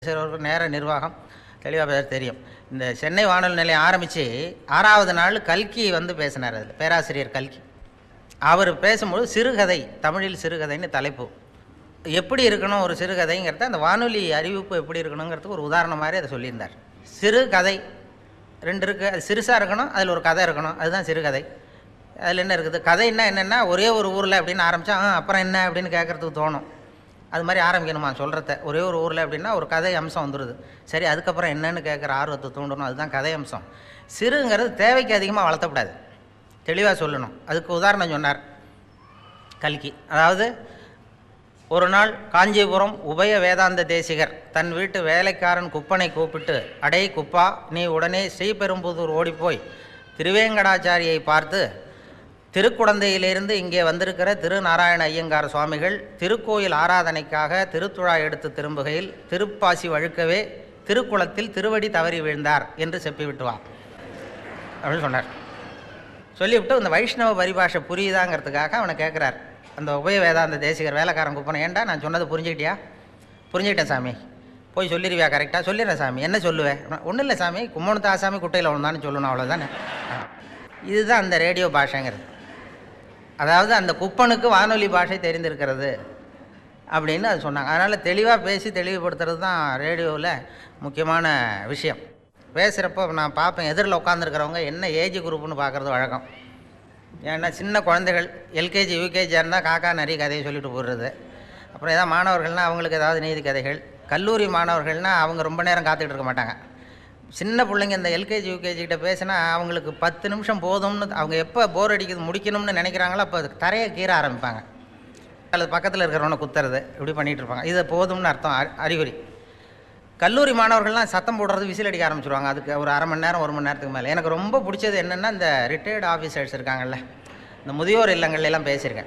சிலருக்கு நேர நிர்வாகம் தெளிவாக தெரியும் இந்த சென்னை வானொலி நிலையம் ஆரம்பித்து ஆறாவது நாள் கல்கி வந்து பேசினார் அதில் பேராசிரியர் கல்கி அவர் பேசும்போது சிறுகதை தமிழில் சிறுகதைன்னு தலைப்பு எப்படி இருக்கணும் ஒரு சிறுகதைங்கிறத அந்த வானொலி அறிவிப்பு எப்படி இருக்கணுங்கிறதுக்கு ஒரு உதாரணம் மாதிரி அதை சொல்லியிருந்தார் சிறுகதை ரெண்டு இருக்குது அது சிறுசாக இருக்கணும் அதில் ஒரு கதை இருக்கணும் அதுதான் சிறுகதை அதில் என்ன இருக்குது கதைன்னா என்னென்னா ஒரே ஒரு ஊரில் அப்படின்னு ஆரம்பித்தா ஆ அப்புறம் என்ன அப்படின்னு கேட்குறதுக்கு தோணும் அது மாதிரி ஆரம்பிக்கணுமா சொல்கிறத ஒரே ஒரு ஊரில் அப்படின்னா ஒரு கதை அம்சம் வந்துடுது சரி அதுக்கப்புறம் என்னன்னு கேட்குற ஆர்வத்தை தூண்டணும் அதுதான் கதை அம்சம் சிறுங்கிறது தேவைக்கு அதிகமாக வளர்த்தக்கூடாது தெளிவாக சொல்லணும் அதுக்கு உதாரணம் சொன்னார் கல்கி அதாவது ஒரு நாள் காஞ்சிபுரம் உபய வேதாந்த தேசிகர் தன் வீட்டு வேலைக்காரன் குப்பனை கூப்பிட்டு அடே குப்பா நீ உடனே ஸ்ரீபெரும்புதூர் ஓடிப்போய் திருவேங்கடாச்சாரியை பார்த்து திருக்குடந்தையிலிருந்து இங்கே வந்திருக்கிற திருநாராயண ஐயங்கார் சுவாமிகள் திருக்கோயில் ஆராதனைக்காக திருத்துழா எடுத்து திரும்புகையில் திருப்பாசி வழுக்கவே திருக்குளத்தில் திருவடி தவறி வீழ்ந்தார் என்று செப்பிவிட்டு வா அப்படின்னு சொன்னார் சொல்லிவிட்டு இந்த வைஷ்ணவ பரிபாஷை புரியுதாங்கிறதுக்காக அவனை கேட்குறார் அந்த உபய வேதாந்த தேசிகர் வேலைக்காரன் குப்பனை ஏன்டா நான் சொன்னது புரிஞ்சுக்கிட்டியா புரிஞ்சுக்கிட்டேன் சாமி போய் சொல்லிடுவியா கரெக்டாக சொல்லிடுறேன் சாமி என்ன சொல்லுவேன் ஒன்றும் இல்லை சாமி கும்மணத்து ஆசாமி குட்டையில் ஒன்று சொல்லணும் அவ்வளோதானே இதுதான் அந்த ரேடியோ பாஷைங்கிறது அதாவது அந்த குப்பனுக்கு வானொலி பாஷை தெரிந்திருக்கிறது அப்படின்னு அது சொன்னாங்க அதனால் தெளிவாக பேசி தெளிவுபடுத்துறது தான் ரேடியோவில் முக்கியமான விஷயம் பேசுகிறப்போ நான் பார்ப்பேன் எதிரில் உட்காந்துருக்கிறவங்க என்ன ஏஜ் குரூப்னு பார்க்குறது வழக்கம் ஏன்னா சின்ன குழந்தைகள் எல்கேஜி யூகேஜியாக இருந்தால் காக்கா நிறைய கதையை சொல்லிட்டு போடுறது அப்புறம் ஏதாவது மாணவர்கள்னால் அவங்களுக்கு ஏதாவது நீதி கதைகள் கல்லூரி மாணவர்கள்னால் அவங்க ரொம்ப நேரம் காத்துக்கிட்டு இருக்க மாட்டாங்க சின்ன பிள்ளைங்க இந்த எல்கேஜி யூகேஜி கிட்ட பேசினா அவங்களுக்கு பத்து நிமிஷம் போதும்னு அவங்க எப்போ போர் அடிக்குது முடிக்கணும்னு நினைக்கிறாங்களோ அப்போ தரையை கீற ஆரம்பிப்பாங்க அல்லது பக்கத்தில் இருக்கிறவனை குத்துறது இப்படி பண்ணிகிட்டு இருப்பாங்க இது போதும்னு அர்த்தம் அறி- அறிகுறி கல்லூரி மாணவர்கள்லாம் சத்தம் போடுறது விசில் அடிக்க ஆரம்பிச்சிருவாங்க அதுக்கு ஒரு அரை மணி நேரம் ஒரு மணி நேரத்துக்கு மேலே எனக்கு ரொம்ப பிடிச்சது என்னென்னா இந்த ரிட்டையர்டு ஆஃபீஸர்ஸ் இருக்காங்கல்ல இந்த முதியோர் இல்லங்கள்ல எல்லாம் பேசியிருக்கேன்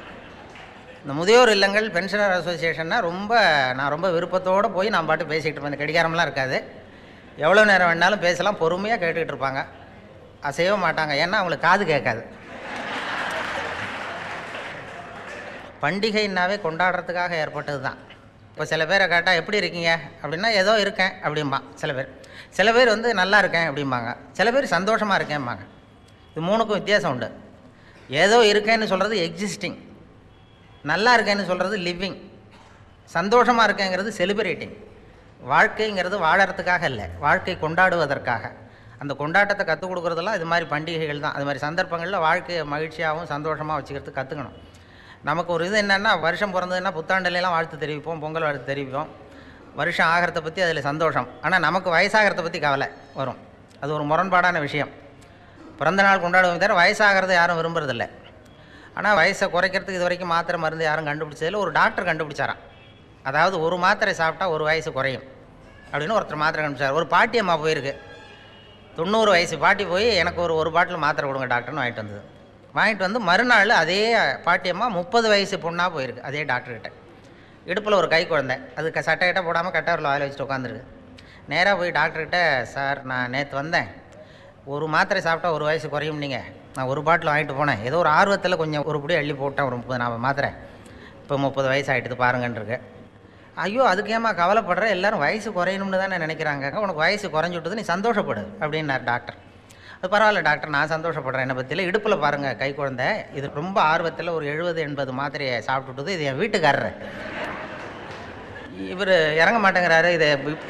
இந்த முதியோர் இல்லங்கள் பென்ஷனர் அசோசியேஷன்னா ரொம்ப நான் ரொம்ப விருப்பத்தோடு போய் நான் பாட்டு பேசிக்கிட்டு இருப்பேன் இந்த கடிகாரம்லாம் இருக்காது எவ்வளோ நேரம் வேணாலும் பேசலாம் பொறுமையாக கேட்டுக்கிட்டு இருப்பாங்க அசையவே மாட்டாங்க ஏன்னா அவங்களுக்கு காது கேட்காது பண்டிகைன்னாவே கொண்டாடுறதுக்காக ஏற்பட்டது தான் இப்போ சில பேரை கேட்டால் எப்படி இருக்கீங்க அப்படின்னா ஏதோ இருக்கேன் அப்படிம்பா சில பேர் சில பேர் வந்து நல்லா இருக்கேன் அப்படிம்பாங்க சில பேர் சந்தோஷமாக இருக்கேன்பாங்க இது மூணுக்கும் வித்தியாசம் உண்டு ஏதோ இருக்கேன்னு சொல்கிறது எக்ஸிஸ்டிங் நல்லா இருக்கேன்னு சொல்கிறது லிவிங் சந்தோஷமாக இருக்கேங்கிறது செலிப்ரேட்டிங் வாழ்க்கைங்கிறது வாழறதுக்காக இல்லை வாழ்க்கை கொண்டாடுவதற்காக அந்த கொண்டாட்டத்தை கற்றுக் கொடுக்குறதெல்லாம் இது மாதிரி பண்டிகைகள் தான் அது மாதிரி சந்தர்ப்பங்களில் வாழ்க்கையை மகிழ்ச்சியாகவும் சந்தோஷமாக வச்சுக்கிறதுக்கு கற்றுக்கணும் நமக்கு ஒரு இது என்னென்னா வருஷம் பிறந்ததுன்னா புத்தாண்டுலாம் வாழ்த்து தெரிவிப்போம் பொங்கல் வாழ்த்து தெரிவிப்போம் வருஷம் ஆகிறத பற்றி அதில் சந்தோஷம் ஆனால் நமக்கு வயசாகிறத பற்றி கவலை வரும் அது ஒரு முரண்பாடான விஷயம் பிறந்த நாள் கொண்டாடுவோம் தவிர வயசாகிறத யாரும் விரும்புறதில்ல ஆனால் வயசை குறைக்கிறதுக்கு இது வரைக்கும் மாத்திரை மருந்து யாரும் கண்டுபிடிச்சதில்ல ஒரு டாக்டர் கண்டுபிடிச்சாராம் அதாவது ஒரு மாத்திரை சாப்பிட்டா ஒரு வயசு குறையும் அப்படின்னு ஒருத்தர் மாத்திரை கண்டுபிடிச்சார் ஒரு பாட்டி அம்மா போயிருக்கு தொண்ணூறு வயசு பாட்டி போய் எனக்கு ஒரு ஒரு பாட்டில் மாத்திரை கொடுங்க டாக்டர்னு வாங்கிட்டு வந்தது வாங்கிட்டு வந்து மறுநாள் அதே பாட்டியம்மா முப்பது வயசு பொண்ணாக போயிருக்கு அதே டாக்டர்கிட்ட இடுப்பில் ஒரு கை குழந்தை அது க சட்டை கிட்ட போடாமல் கட்டவரில் வாயில் வச்சுட்டு உட்காந்துருக்கு நேராக போய் டாக்டர்கிட்ட சார் நான் நேற்று வந்தேன் ஒரு மாத்திரை சாப்பிட்டா ஒரு வயசு குறையும் நீங்கள் நான் ஒரு பாட்டில் வாங்கிட்டு போனேன் ஏதோ ஒரு ஆர்வத்தில் கொஞ்சம் ஒரு புடி அள்ளி போட்டேன் ஒரு முப்பது நான் மாத்திரை இப்போ முப்பது வயசு ஆகிட்டுது பாருங்கன்றிருக்கு ஐயோ அதுக்கு ஏமா கவலைப்படுற எல்லாரும் வயசு குறையணும்னு தானே நினைக்கிறாங்க உனக்கு வயசு குறைஞ்சி விட்டது நீ சந்தோஷப்படு அப்படின்னார் டாக்டர் அது பரவாயில்ல டாக்டர் நான் சந்தோஷப்படுறேன் என்னை பற்றியில் இடுப்பில் பாருங்கள் கை குழந்தை இது ரொம்ப ஆர்வத்தில் ஒரு எழுபது எண்பது மாத்திரையை சாப்பிட்டுட்டுது இது என் வீட்டுக்காரரு இவர் இறங்க மாட்டேங்கிறாரு இதை இப்-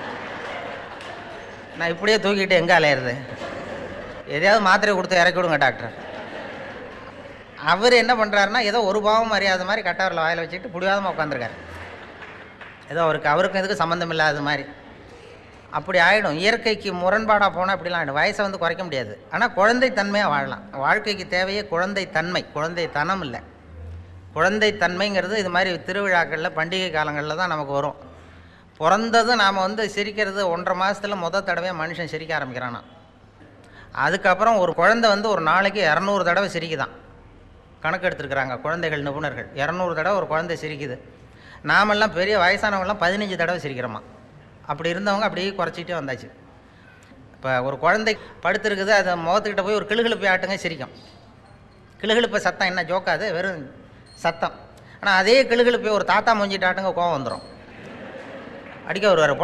நான் இப்படியே தூக்கிட்டு எங்கே அலையிறது எதையாவது மாத்திரை கொடுத்து இறக்கி விடுங்க டாக்டர் அவர் என்ன பண்ணுறாருன்னா ஏதோ ஒரு பாவம் அறியாத மாதிரி கட்டவரில் வாயில் வச்சுட்டு புடிவாதமாக உட்காந்துருக்காரு ஏதோ அவருக்கு அவருக்கும் இதுக்கு சம்மந்தம் இல்லாத மாதிரி அப்படி ஆகிடும் இயற்கைக்கு முரண்பாடாக போனால் இப்படிலாம் ஆகிடும் வயசை வந்து குறைக்க முடியாது ஆனால் குழந்தைத்தன்மையாக வாழலாம் வாழ்க்கைக்கு தேவையே குழந்தைத்தன்மை குழந்தைத்தனம் இல்லை குழந்தைத்தன்மைங்கிறது இது மாதிரி திருவிழாக்களில் பண்டிகை காலங்களில் தான் நமக்கு வரும் பிறந்ததும் நாம் வந்து சிரிக்கிறது ஒன்றரை மாதத்தில் முத தடவையாக மனுஷன் சிரிக்க ஆரம்பிக்கிறானா அதுக்கப்புறம் ஒரு குழந்தை வந்து ஒரு நாளைக்கு இரநூறு தடவை சிரிக்குதான் கணக்கு எடுத்துருக்குறாங்க குழந்தைகள் நிபுணர்கள் இரநூறு தடவை ஒரு குழந்தை சிரிக்குது நாமெல்லாம் பெரிய வயசானவங்கலாம் பதினஞ்சு தடவை சிரிக்கிறோமா அப்படி இருந்தவங்க அப்படியே குறைச்சிட்டே வந்தாச்சு இப்போ ஒரு குழந்தை படுத்திருக்குது அது முகத்துக்கிட்ட போய் ஒரு கிளுகிழுப்பி ஆட்டுங்க சிரிக்கும் கிளுகிழுப்ப சத்தம் என்ன ஜோக்காது வெறும் சத்தம் ஆனால் அதே கிளுகிழுப்பி ஒரு தாத்தா மூஞ்சிட்டு ஆட்டுங்க கோவம் வந்துடும் அடிக்க வருவார்